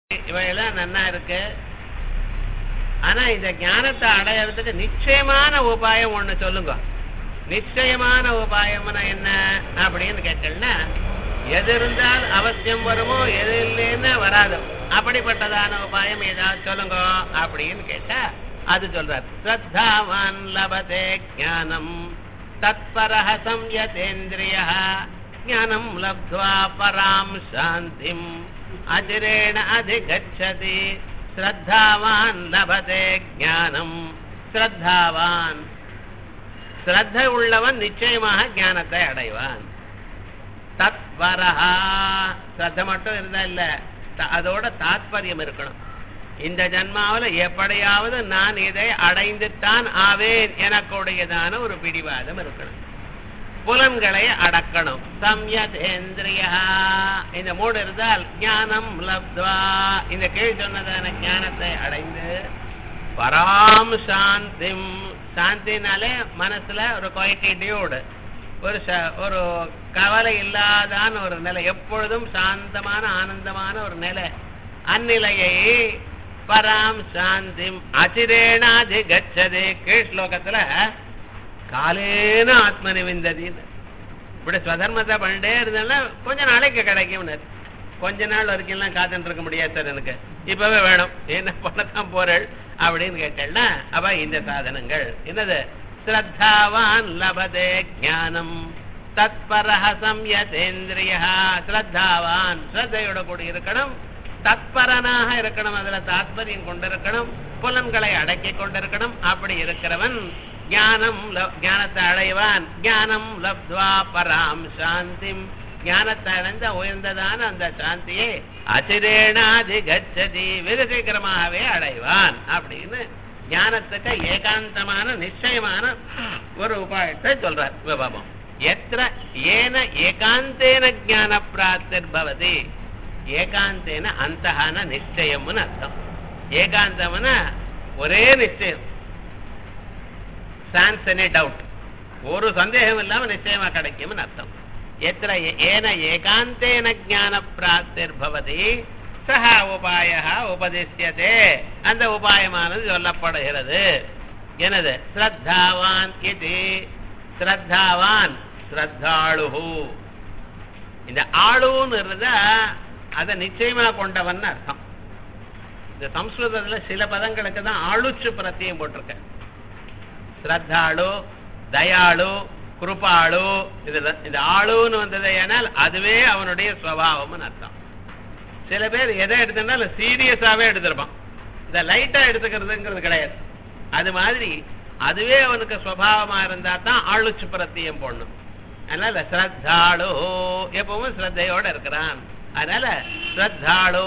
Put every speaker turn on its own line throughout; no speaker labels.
இவையெல்லாம் நன்னா இருக்கு ஆனா இந்த ஞானத்தை அடையறதுக்கு நிச்சயமான உபாயம் ஒண்ணு சொல்லுங்க நிச்சயமான உபாயம்னா என்ன அப்படின்னு கேட்டேன்னா எது இருந்தால் அவசியம் வருமோ எது இல்லைன்னு வராதோ அப்படிப்பட்டதான உபாயம் ஏதாவது சொல்லுங்க அப்படின்னு கேட்டா அது சொல்றார் ஸ்ரத்தாவான் லபதே ஞானம் தத்பரஹ சம்யதேந்திரிய ஞானம் லப்த்வா பராம் சாந்திம் அஜிரேண அதிகச்சதி ஸ்ரத்தாவான் லபதே ஞானம் ஸ்ரத்தாவான் ஸ்ரத்த உள்ளவன் நிச்சயமாக ஞானத்தை அடைவான் தத்வரஹா ஸ்ரத்த மட்டும் இருந்தா இல்ல த- அதோட தாத்பரியம் இருக்கணும் இந்த ஜன்மாவில் எப்படியாவது நான் இதை அடைந்துத்தான் ஆவேன் எனக்குடையதான ஒரு பிடிவாதம் இருக்கணும் புலன்களை அடக்கணும் சம்யதேந்திரியா இந்த மூடு இருந்தால் ஞானம் லப்த்வா இந்த கீழ் சொன்னதான ஞானத்தை அடைந்து பராம் சாந்திம் சாந்தினாலே மனசுல ஒரு குவாய்டிடியூடு ஒரு ச- ஒரு கவலை இல்லாதான ஒரு நிலை எப்பொழுதும் சாந்தமான ஆனந்தமான ஒரு நிலை அந்நிலையை பராம் சாந்திம் அச்சிரேனாதி கச்சதே கீழ் ஸ்லோகத்துல காலேன ஆத்மனி விந்ததின்னு இப்படி ஸ்வதர்மத்தை பண்ணிட்டே இருந்தேன்னா கொஞ்ச நாளைக்கு கிடைக்கும் கொஞ்ச நாள் வரைக்கும் காத்துட்டு இருக்க முடியாது சார் எனக்கு இப்பவே வேணும் என்ன பண்ணத்தான் போறேள் அப்படின்னு கேட்டேன்னா அப்ப இந்த சாதனங்கள் என்னது ஸ்ரத்தாவான் லபதே ஞானம் தத்பரஹ சம்யதேந்திரிய ஸ்ரத்தாவான் ஸ்ரத்தையோட கூடி இருக்கணும் தத்பரனாக இருக்கணும் அதுல தாத்பரியம் கொண்டிருக்கணும் புலன்களை அடக்கி கொண்டிருக்கணும் அப்படி இருக்கிறவன் ஞானம் ல- ஞானத்தை அடைவான் ஞானம் லப்த்வா பராம் சாந்திம் ஞானத்தை அடைந்த உயர்ந்ததான அந்த சாந்தியை அச்சிரேணாதி கச்சதி வெகு சீக்கிரமாகவே அடைவான் அப்படின்னு ஞானத்துக்கு ஏகாந்தமான நிச்சயமான ஒரு உபாயத்தை சொல்றார் விபாபம் எத்திர ஏன ஏகாந்தேன ஞான பிராப்திர் பவதி ஏகாந்தேன அந்தகான நிச்சயம்னு அர்த்தம் ஏகாந்தம்னா ஒரே நிச்சயம் சான்ஸ் எனி டவுட் ஒரு சந்தேகம் இல்லாம நிச்சயமா கிடைக்கும்னு அர்த்தம் எத்திர ஏ- ஏன ஏகாந்தேன ஞான பிராப்திர் பவதி சஹ உபாய உபதிஷ்யதே அந்த உபாயமானது சொல்லப்படுகிறது எனது ஸ்ரத்தாவான் இது ஸ்ரத்தாவான் ஸ்ரத்தாளு இந்த ஆளுன்னு இருந்தா அதை நிச்சயமா கொண்டவன் அர்த்தம் இந்த சம்ஸ்கிருதத்துல சில பதங்களுக்கு தான் ஆளுச்சு பிரத்தியம் போட்டிருக்கேன் ஸ்ரத்தாளு தயாளு குருபாளு இது இந்த ஆளுன்னு வந்தது ஏனால் அதுவே அவனுடைய சுவாவம்னு அர்த்தம் சில பேர் எதை எடுத்துட்டாலும் சீரியஸாவே எடுத்திருப்பான் இந்த லைட்டா எடுத்துக்கிறதுங்கிறது கிடையாது அது மாதிரி அதுவே அவனுக்கு சுவாவமா இருந்தா தான் ஆளுச்சு பிரத்தியம் போடணும் அதனால ஸ்ரத்தாளு எப்பவும் ஸ்ரத்தையோட இருக்கிறான் அதனால ஸ்ரத்தாளு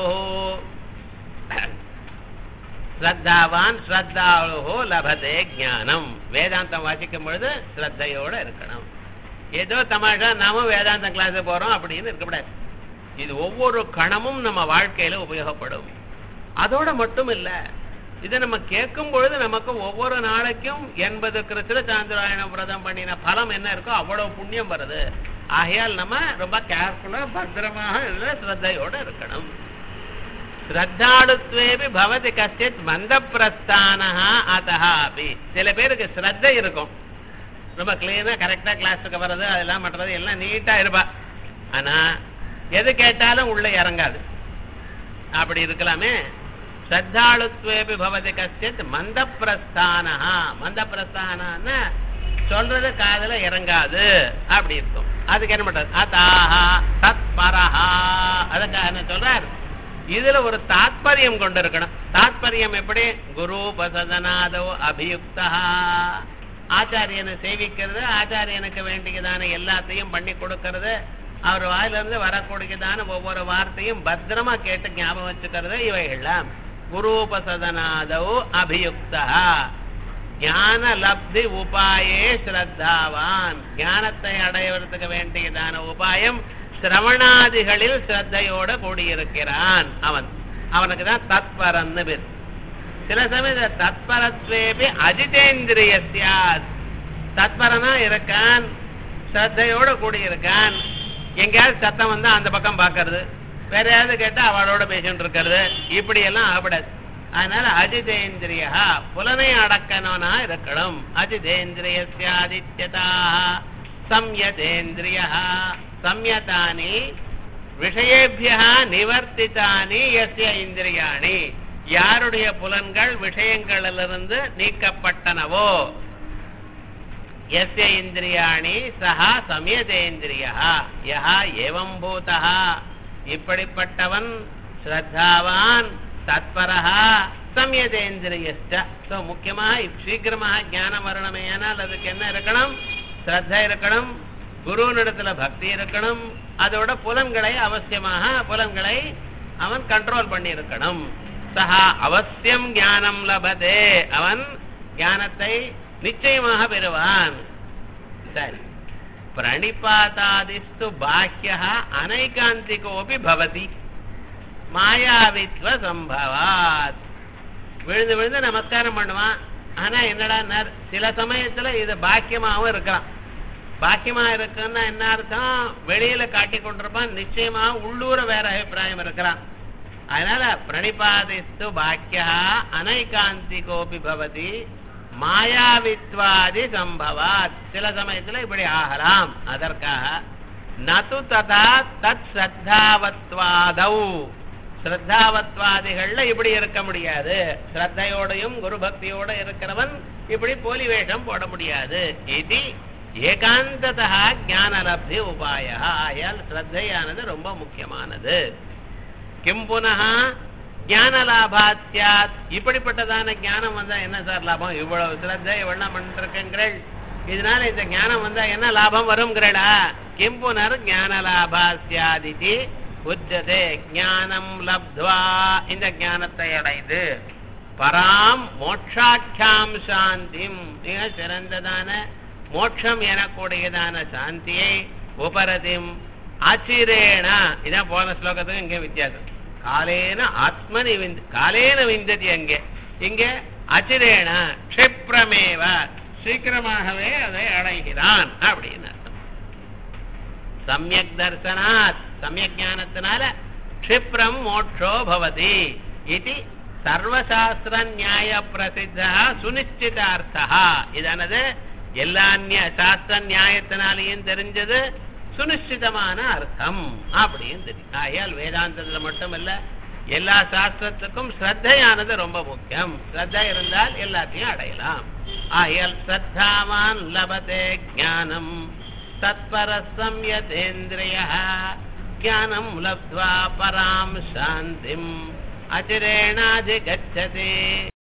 ஸ்ரத்தாவான் ஸ்ரத்தாளுஹோ லபதே ஞானம் வேதாந்தம் வாசிக்கும் பொழுது ஸ்ரத்தையோட இருக்கணும் ஏதோ தமாஷா நாமும் வேதாந்தம் கிளாஸ் போறோம் அப்படின்னு இருக்கக்கூடாது இது ஒவ்வொரு கணமும் நம்ம வாழ்க்கையில உபயோகப்படும் அதோட மட்டும் இல்ல இதை நம்ம கேட்கும் பொழுது நமக்கு ஒவ்வொரு நாளைக்கும் எண்பது கிருத்திர சாந்திராயண விரதம் பண்ணின பலம் என்ன இருக்கோ அவ்வளவு புண்ணியம் வருது ஆகையால் நம்ம ரொம்ப கேர்ஃபுல்லா பத்திரமாக இதுல ஸ்ரத்தையோட இருக்கணும் ஸ்ரத்தாளுத்வேபி பவதி கஷ்டித் மந்த பிரஸ்தானஹா அதஹா அபி சில பேருக்கு ஸ்ரத்தை இருக்கும் ரொம்ப கிளீனா கரெக்டா கிளாஸுக்கு வர்றது அதெல்லாம் பண்றது எல்லாம் நீட்டா இருப்பா ஆனா எது கேட்டாலும் உள்ள இறங்காது அப்படி இருக்கலாமே ஸ்ரத்தாளுத்வேபி பவதி கஷ்டித் மந்த பிரஸ்தானஹா மந்த பிரஸ்தானா சொல்றது காதுல இறங்காது அப்படி இருக்கும் அதுக்கு என்ன பண்றது அதாஹா தத்பரஹா அதுக்காக என்ன சொல்றார் இதுல ஒரு தாத்பரியம் கொண்டு இருக்கணும் தாத்பரியம் எப்படி குரு உபசதனாதோ அபியுக்தா ஆச்சாரியனை சேவிக்கிறது ஆச்சாரியனுக்கு வேண்டியதான எல்லாத்தையும் பண்ணி கொடுக்கறது அவர் வாயிலிருந்து வரக்கூடியதான ஒவ்வொரு வார்த்தையும் பத்திரமா கேட்டு ஞாபகம் வச்சுக்கிறது இவைகள்லாம் குரு உபசதனாதோ அபியுக்தா ஞான லப்தி உபாயே ஸ்ரத்தாவான் ஞானத்தை அடைவதற்கு வேண்டியதான உபாயம் சிரவணாதிகளில் ஸ்ரத்தையோட கூடியிருக்கிறான் அவன் அவனுக்கு தான் தத்பரன்னு பேர் சில சமயம் தத்பரத்வேபி அஜிதேந்திரியஸ்யாத் தத்பரனா இருக்கான் ஸ்ரத்தையோட கூடியிருக்கான் எங்கேயாவது சத்தம் வந்தா அந்த பக்கம் பார்க்கறது வேற யாராவது கேட்டா அவளோட பேசிட்டு இருக்கிறது இப்படி எல்லாம் ஆகப்படாது அதனால அஜிதேந்திரியா புலனை அடக்கணவனா இருக்கணும் அஜிதேந்திரியஸ்யாதித்யதா சம்யதேந்திரியா சம்யதானி விஷயேபியா நிவர்த்தித்தானி எஸ்ய இந்திரியாணி யாருடைய புலன்கள் விஷயங்களிலிருந்து நீக்கப்பட்டனவோ எஸ்ய இந்திரியாணி சஹா சமயதேந்திரியா யஹா ஏவம் பூதா இப்படிப்பட்டவன் ஸ்ரத்தாவான் தத்பரஹா சமயதேந்திரியஸ்ட ஸோ முக்கியமாக சீக்கிரமாக ஞானம் வரணுமேயானால் அதுக்கு என்ன இருக்கணும் ஸ்ரத்த இருக்கணும் குருவினிடத்துல பக்தி இருக்கணும் அதோட புலன்களை அவசியமாக புலன்களை அவன் கண்ட்ரோல் பண்ணி இருக்கணும் சஹா அவசியம் ஞானம் லபதே அவன் ஞானத்தை நிச்சயமாக பெறுவான் சரி பிரணிபாதாதிஸ்து பாக்கிய அனைகாந்திகோபி பவதி மாயாவித்வ சம்பவாத் விழுந்து விழுந்து நமஸ்காரம் பண்ணுவான் ஆனா என்னடா நர்- சில சமயத்துல இது பாக்கியமாவும் இருக்கலாம் பாக்கியமா இருக்குன்னா என்ன அர்த்தம் வெளியில காட்டி கொண்டிருப்பான் நிச்சயமா உள்ளூர வேற அபிப்பிராயம் இருக்கிறான் அதனால பிரணிபாதிஸ்து பாக்கியா அனைகாந்திகோபி பவதி மாயாவித்வாதி சம்பவாத் சில சமயத்துல இப்படி ஆகலாம் அதற்காக நது ததா தத் ஸ்ரத்தாவத்வாதௌ ஸ்ரத்தாவத்வாதிகள்ல இப்படி இருக்க முடியாது ஸ்ரத்தையோடையும் குரு பக்தியோட இருக்கிறவன் இப்படி போலி வேஷம் போட முடியாது இது ஏகாந்ததா ஞானலப்தி உபாய ஆயால் ஸ்ரத்தையானது ரொம்ப முக்கியமானது கிம் புனः ஞான லாபாத் சியாத் இப்படிப்பட்டதான ஞானம் வந்தா என்ன சார் லாபம் இவ்வளவு சிரத்தை இவ்வளவு பண்ணிருக்கீங்கள் இதனால இந்த ஞானம் வந்தா என்ன லாபம் வருங்கிறடா கிம் புனர் ஞான லாபா சியாதிதி உச்சதே ஞானம் லப்த்வா இந்த ஞானத்தை அடைந்து பராம் மோட்சாக்கியாம் சாந்திம் மிக சிறந்ததான மோட்சம் எனக்கூடியதான சாந்தியை உபரதிம் ஆச்சிரேண இதான் போன ஸ்லோகத்துக்கு இங்கே வித்தியாசம் காலேன ஆத்மனி விந்த காலேன விந்ததி அங்கே இங்கே அச்சிரேண க்ஷிப்ரமேவ சீக்கிரமாகவே அதை அடைகிறான் அப்படின்னு அர்த்தம் சமயக் தர்சனாத் சமயக் ஞானத்தினால க்ஷிப்ரம் மோட்சோ பவதி இது சர்வசாஸ்திர நியாய பிரசித்தா சுனிச்சிதார்த்தா இதானது எல்லா நியா- சாஸ்திர நியாயத்தினாலையும் தெரிஞ்சது சுனிச்சிதமான அர்த்தம் அப்படின்னு தெரியும் ஆகையால் வேதாந்தத்துல மட்டும் இல்ல எல்லா சாஸ்திரத்துக்கும் ஸ்ரத்தையானது ரொம்ப முக்கியம் ஸ்ரத்த இருந்தால் எல்லாத்தையும் அடையலாம் ஆகையால் ஸ்ரத்தாவான் லபதே ஞானம் தத்பர சம்யதேந்திரிய ஞானம் லப்த்வா பராம் சாந்திம் அச்சிரேணாதிகச்சதி